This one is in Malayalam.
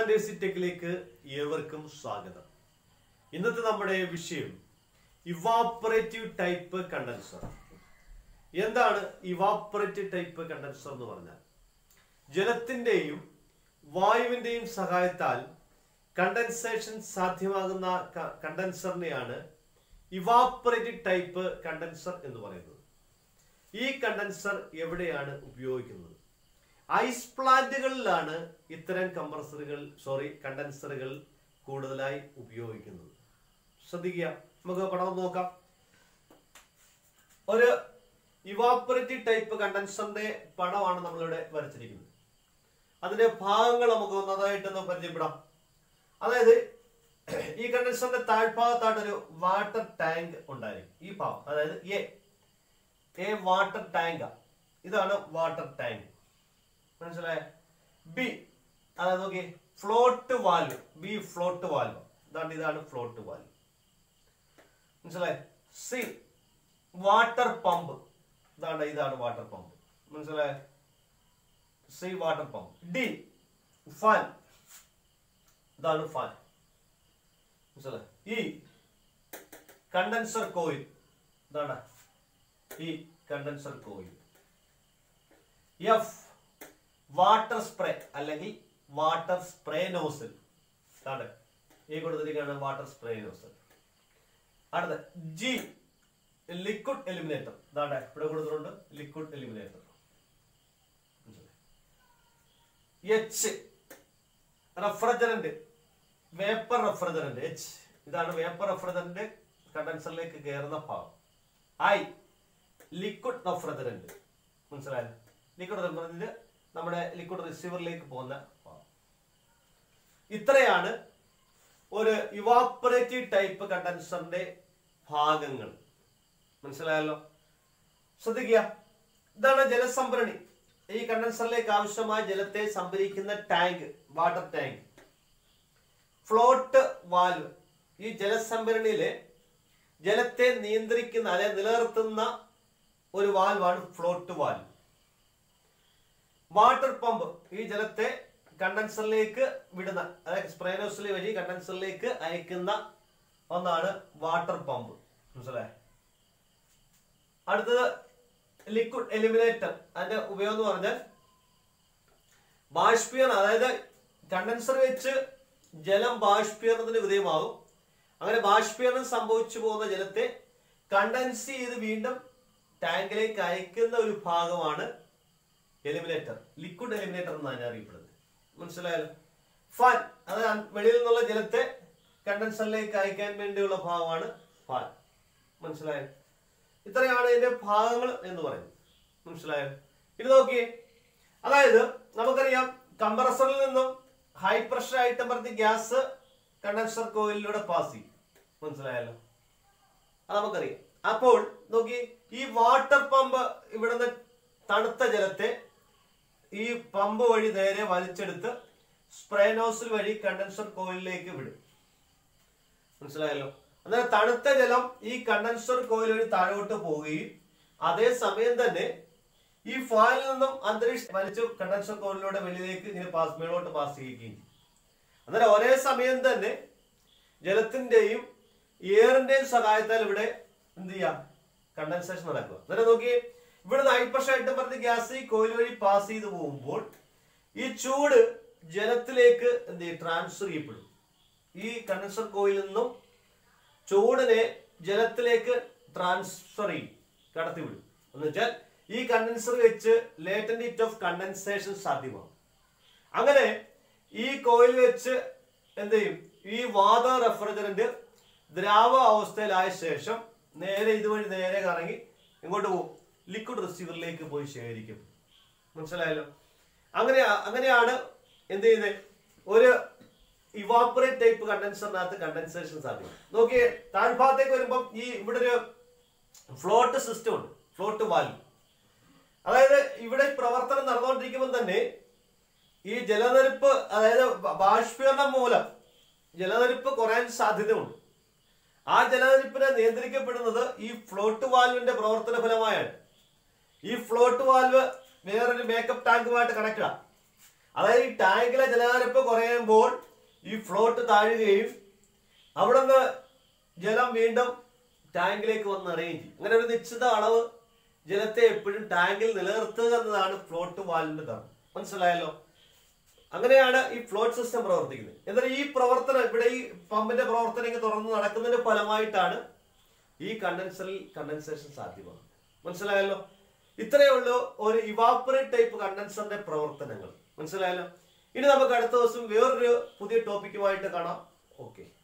എക്സ്പാൻഡേഴ്സി ടെക്കിലേക്ക് ഏവർക്കും സ്വാഗതം ഇന്നത്തെ നമ്മുടെ വിഷയം ഇവാപ്പറേറ്റീവ് ടൈപ്പ് കണ്ടൻസർ എന്താണ് ഇവാപ്പറേറ്റീവ് ടൈപ്പ് കണ്ടൻസർ എന്ന് പറഞ്ഞാൽ ജലത്തിന്റെയും വായുവിന്റെയും സഹായത്താൽ കണ്ടൻസേഷൻ സാധ്യമാകുന്ന കണ്ടൻസറിനെയാണ് ഇവാപ്പറേറ്റീവ് ടൈപ്പ് കണ്ടൻസർ എന്ന് പറയുന്നത് ഈ കണ്ടൻസർ എവിടെയാണ് ഉപയോഗിക്കുന്നത് ഐസ് പ്ലാന്റുകളിലാണ് ഇത്തരം കംപ്രസറുകൾ സോറി കണ്ടൻസറുകൾ കൂടുതലായി ഉപയോഗിക്കുന്നത് ശ്രദ്ധിക്കുക നമുക്ക് പടം നോക്കാം ഒരു ഇവാപ്പറേറ്റീവ് ടൈപ്പ് കണ്ടൻസറിന്റെ പടമാണ് നമ്മളിവിടെ വരച്ചിരിക്കുന്നത് അതിന്റെ ഭാഗങ്ങൾ നമുക്ക് ഒന്നതായിട്ടൊന്ന് പരിചയപ്പെടാം അതായത് ഈ കണ്ടൻസറിന്റെ താഴ്ഭാഗത്തായിട്ട് ഒരു വാട്ടർ ടാങ്ക് ഉണ്ടായിരിക്കും ഈ ഭാഗം അതായത് എ എ വാട്ടർ ടാങ്ക് ഇതാണ് വാട്ടർ ടാങ്ക് മനസ്സിലായ ബി അതായത് നോക്കി float valve B float valve ഇതാണ് ഇതാണ് ഫ്ലോട്ട് വാൽവ് മനസ്സിലായ സി വാട്ടർ പമ്പ് ഇതാണ് ഇതാണ് വാട്ടർ പമ്പ് മനസ്സിലായ C water pump D fan ഇതാണ് ഫാൻ മനസ്സിലായ ഈ കണ്ടൻസർ കോയിൽ ഇതാണ് ഈ condenser coil F water spray അല്ലെങ്കിൽ വാട്ടർ സ്പ്രേ നോസിൽ ആണ് ഈ കൊടുത്തിരിക്കുകയാണ് വാട്ടർ സ്പ്രേ നോസിൽ അടുത്ത ജി ലിക്വിഡ് എലിമിനേറ്റർ ഇതാണ് ഇവിടെ കൊടുത്തിട്ടുണ്ട് liquid eliminator H refrigerant vapour refrigerant H ഇതാണ് വേപ്പർ റെഫ്രിജറന്റ് കണ്ടൻസറിലേക്ക് കയറുന്ന ഭാഗം ഐ ലിക്വിഡ് റെഫ്രിജറന്റ് മനസ്സിലായോ ലിക്വിഡ് റെഫ്രിജറന്റ് നമ്മുടെ ലിക്വിഡ് റിസീവറിലേക്ക് പോകുന്ന ഭാഗം ഇത്രയാണ് ഒരു ഇവാപ്പറേറ്റീവ് ടൈപ്പ് കണ്ടൻസറിന്റെ ഭാഗങ്ങൾ മനസ്സിലായല്ലോ ശ്രദ്ധിക്കുക ഇതാണ് ജലസംഭരണി ഈ കണ്ടൻസറിലേക്ക് ആവശ്യമായ ജലത്തെ സംഭരിക്കുന്ന tank water tank float valve ഈ ജലസംഭരണിയിലെ ജലത്തെ നിയന്ത്രിക്കുന്ന അതായത് നിലനിർത്തുന്ന ഒരു വാൽവാണ് ഫ്ലോട്ട് വാൽവ് വാട്ടർ പമ്പ് ഈ ജലത്തെ കണ്ടൻസറിലേക്ക് വിടുന്ന അതായത് സ്പ്രേനോസിലെ വഴി കണ്ടൻസറിലേക്ക് അയക്കുന്ന ഒന്നാണ് വാട്ടർ പമ്പ് മനസ്സിലായ അടുത്തത് ലിക്വിഡ് എലിമിനേറ്റർ അതിന്റെ ഉപയോഗം എന്ന് പറഞ്ഞാൽ ബാഷ്പീകരണം അതായത് കണ്ടൻസർ വെച്ച് ജലം ബാഷ്പീകരണത്തിന് വിധേയമാകും അങ്ങനെ ബാഷ്പീകരണം സംഭവിച്ചു പോകുന്ന ജലത്തെ കണ്ടൻസ് ചെയ്ത് വീണ്ടും ടാങ്കിലേക്ക് അയക്കുന്ന ഒരു ഭാഗമാണ് എലിമിനേറ്റർ ലിക്വിഡ് എലിമിനേറ്റർ എന്നാണ് അറിയപ്പെടുന്നത് മനസ്സിലായാലോ ഫാൻ അത് വെളിയിൽ നിന്നുള്ള ജലത്തെ കണ്ടൻസറിലേക്ക് അയക്കാൻ വേണ്ടിയുള്ള ഭാഗമാണ് ഫാൻ മനസ്സിലായോ ഇത്രയാണ് ഇതിന്റെ ഭാഗങ്ങൾ എന്ന് പറയുന്നത് മനസ്സിലായോ ഇത് നോക്കിയേ അതായത് നമുക്കറിയാം കംപ്രസറിൽ നിന്നും ഹൈ പ്രഷർ ആയിട്ട് പറഞ്ഞ് ഗ്യാസ് കണ്ടൻസർ കോയിലിലൂടെ പാസ് ചെയ്യും മനസ്സിലായല്ലോ അത് നമുക്കറിയാം അപ്പോൾ നോക്കി ഈ വാട്ടർ പമ്പ് ഇവിടുന്ന് തണുത്ത ജലത്തെ ഈ പമ്പ് വഴി നേരെ വലിച്ചെടുത്ത് സ്പ്രേ നോസിൽ വഴി കണ്ടൻസർ കോയിലിലേക്ക് വിടും മനസ്സിലായല്ലോ അന്നേരം തണുത്ത ജലം ഈ കണ്ടൻസർ കോയിൽ വഴി താഴോട്ട് പോവുകയും അതേ സമയം തന്നെ ഈ ഫാനിൽ നിന്നും അന്തരീക്ഷം വലിച്ചു കണ്ടൻസർ കോയിലിലൂടെ വെളിയിലേക്ക് ഇങ്ങനെ പാസ് മേളോട്ട് പാസ് ചെയ്യുകയും ചെയ്യും അന്നേരം ഒരേ സമയം തന്നെ ജലത്തിന്റെയും എയറിന്റെയും സഹായത്താൽ ഇവിടെ എന്ത് ചെയ്യാം കണ്ടൻസേഷൻ നടക്കുക അന്നേരം നോക്കി ഇവിടുന്ന് ഹൈപ്രഷറായിട്ട് പറഞ്ഞ ഗ്യാസ് ഈ കോയിൽ വഴി പാസ് ചെയ്ത് പോകുമ്പോൾ ഈ ചൂട് ജലത്തിലേക്ക് എന്ത് ചെയ്യും ട്രാൻസ്ഫർ ചെയ്യപ്പെടും ഈ കണ്ടൻസർ കോയിൽ നിന്നും ചൂടിനെ ജലത്തിലേക്ക് ട്രാൻസ്ഫർ ചെയ്യും കടത്തിവിടും എന്ന് വെച്ചാൽ ഈ കണ്ടൻസർ വെച്ച് ലേറ്റന്റ് ഹീറ്റ് ഓഫ് കണ്ടൻസേഷൻ സാധ്യമാകും അങ്ങനെ ഈ കോയിൽ വെച്ച് എന്ത് ചെയ്യും ഈ വാത റെഫ്രിജറന്റ് ദ്രാവ അവസ്ഥയിലായ ശേഷം നേരെ ഇതുവഴി നേരെ കറങ്ങി എങ്ങോട്ട് പോകും ലിക്വിഡ് റിസീവറിലേക്ക് പോയി ശേഖരിക്കും മനസ്സിലായല്ലോ അങ്ങനെ അങ്ങനെയാണ് എന്ത് ചെയ്യുന്നത് ഒരു ഇവാപ്പറേറ്റ് ടൈപ്പ് കണ്ടൻസറിനകത്ത് കണ്ടൻസേഷൻ സാധിക്കും നോക്കിയേ താഴ്ഭാഗത്തേക്ക് വരുമ്പം ഈ ഇവിടെ ഒരു ഫ്ലോട്ട് സിസ്റ്റം ഉണ്ട് ഫ്ലോട്ട് വാൽവ് അതായത് ഇവിടെ പ്രവർത്തനം നടന്നുകൊണ്ടിരിക്കുമ്പോൾ തന്നെ ഈ ജലനിരപ്പ് അതായത് ബാഷ്പീകരണം മൂലം ജലനിരപ്പ് കുറയാൻ സാധ്യതയുണ്ട് ആ ജലനിരപ്പിനെ നിയന്ത്രിക്കപ്പെടുന്നത് ഈ ഫ്ലോട്ട് വാൽവിന്റെ പ്രവർത്തന ഫലമായാണ് ഈ ഫ്ലോട്ട് വാൽവ് വേറൊരു മേക്കപ്പ് ടാങ്കുമായിട്ട് കണക്റ്റഡ് ആണ് അതായത് ഈ ടാങ്കിലെ ജലനിരപ്പ് കുറയുമ്പോൾ ഈ ഫ്ലോട്ട് താഴുകയും അവിടെ നിന്ന് ജലം വീണ്ടും ടാങ്കിലേക്ക് വന്ന് അറിയുകയും ചെയ്യും അങ്ങനെ ഒരു നിശ്ചിത അളവ് ജലത്തെ എപ്പോഴും ടാങ്കിൽ നിലനിർത്തുക എന്നതാണ് ഫ്ലോട്ട് വാലിന്റെ ധർമ്മം മനസ്സിലായല്ലോ അങ്ങനെയാണ് ഈ ഫ്ലോട്ട് സിസ്റ്റം പ്രവർത്തിക്കുന്നത് എന്നാൽ ഈ പ്രവർത്തനം ഇവിടെ ഈ പമ്പിന്റെ പ്രവർത്തനം ഇങ്ങനെ തുറന്ന് നടക്കുന്നതിന്റെ ഫലമായിട്ടാണ് ഈ കണ്ടൻസറിൽ കണ്ടൻസേഷൻ സാധ്യമാകുന്നത് മനസ്സിലായല്ലോ ഇത്രയേ ഉള്ളൂ ഒരു ഇവാപ്പറേറ്റ് ടൈപ്പ് കണ്ടൻസറിന്റെ പ്രവർത്തനങ്ങൾ മനസ്സിലായല്ലോ ഇനി നമുക്ക് അടുത്ത ദിവസം വേറൊരു പുതിയ ടോപ്പിക്കുമായിട്ട് കാണാം ഓക്കെ